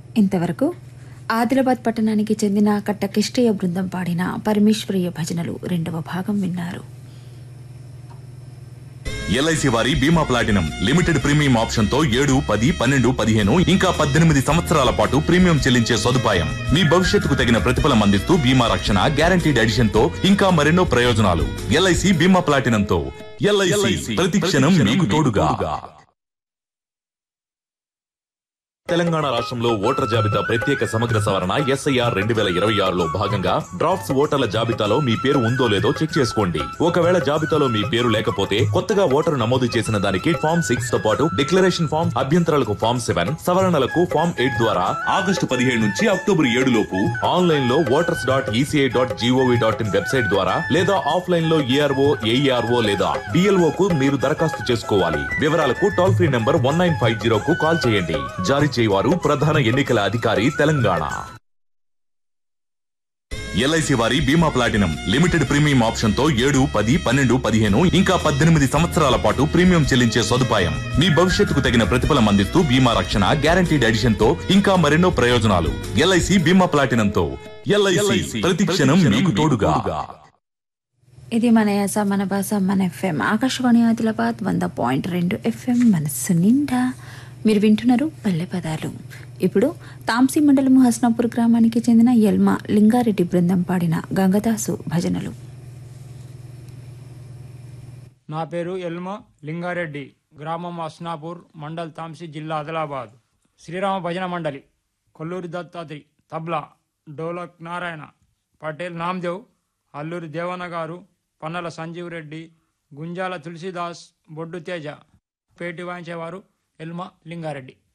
ఇంతవరకు ఆదిలాబాద్ పట్టణానికి చెందిన కట్ట కిష్టయ్య బృందం పాడిన పరమేశ్వరీయ భజనలు రెండవ భాగం విన్నారు ఎల్ఐసి వారి బీమా ప్లాటినం లిమిటెడ్ ప్రీమియం ఆప్షన్ తో ఏడు పది పన్నెండు పదిహేను ఇంకా పద్దెనిమిది సంవత్సరాల పాటు ప్రీమియం చెల్లించే సదుపాయం మీ భవిష్యత్తుకు తగిన ప్రతిఫలం అందిస్తూ బీమా రక్షణ గ్యారంటీడ్ ఎడిషన్ తో ఇంకా మరెన్నో ప్రయోజనాలు ఎల్ఐసి బీమా ప్లాటినం తో ఎల్ఐసి ప్రతి క్షణం మీకు తోడుగా తెలంగాణ రాష్ట్రంలో ఓటర్ జాబితా ప్రత్యేక సమగ్ర సవరణ ఎస్ఐఆర్ రెండు వేల ఇరవై ఆరులో భాగంగా డ్రాఫ్ట్స్ ఓటర్ల జాబితాలో మీ పేరు ఉందో లేదో చెక్ చేసుకోండి ఒకవేళ జాబితాలో మీ పేరు లేకపోతే కొత్తగా ఓటరు నమోదు చేసిన దానికి ఫామ్ సిక్స్ తో పాటు డిక్లరేషన్ ఫామ్ అభ్యంతరాలకు ఫామ్ సెవెన్ సవరణలకు ఫామ్ ఎయిట్ ద్వారా ఆగస్టు పదిహేడు నుంచి అక్టోబర్ ఏడు లోపు ఆన్లైన్ లో voters dot ECI dot GOV dot IN website ద్వారా లేదా ఆఫ్లైన్ లో ఏఆర్ఓ ఏఈఆర్ఓ లేదా డిఎల్ఓ కు మీరు దరఖాస్తు చేసుకోవాలి వివరాలకు toll free number one nine five zero కు కాల్ చేయండి జారీ చేయవారు ప్రధాన ఎన్నికల అధికారి తెలంగాణ ఎల్ఐసి వారి బీమా ప్లాటినం లిమిటెడ్ ప్రీమియం ఆప్షన్ తో ఏడు పది పన్నెండు పదిహేను ఇంకా పద్దెనిమిది సంవత్సరాల పాటు ప్రీమియం చెల్లించే సదుపాయం మీ భవిష్యత్తుకు తగిన ప్రతిఫలం అందిస్తూ బీమా రక్షణ గ్యారంటీడ్ ఎడిషన్ తో ఇంకా మరెన్నో ప్రయోజనాలు ఎల్ఐసి బీమా ప్లాటినం తో ఎల్ఐసి ప్రతి క్షణం మీకు తోడుగా ఇది మన యాస మన భాష మన ఎఫ్ఎం ఆకాశవాణి ఆదిలాబాద్ వంద పాయింట్ రెండు ఎఫ్ఎం మనస్సు నిండా మీరు వింటున్నారు పల్లె పదాలు ఇప్పుడు తాంసీ మండలం హస్నాపూర్ గ్రామానికి చెందిన యల్మ లింగారెడ్డి బృందం పాడిన గంగదాసు భజనలు నా పేరు ఎల్మ లింగారెడ్డి గ్రామం అస్నాపూర్ మండల్ తాంసి జిల్లా ఆదిలాబాద్ శ్రీరామ భజన మండలి కొల్లూరి దత్తాత్రి తబ్లా డోలక్ నారాయణ పటేల్ నామ్దేవ్ అల్లూరి దేవన్న గారు పన్నల సంజీవ్ రెడ్డి గుంజాల తులసిదాస్ బొడ్డు తేజ పేటి వాయించేవారు ఎల్మ లింగారెడ్డి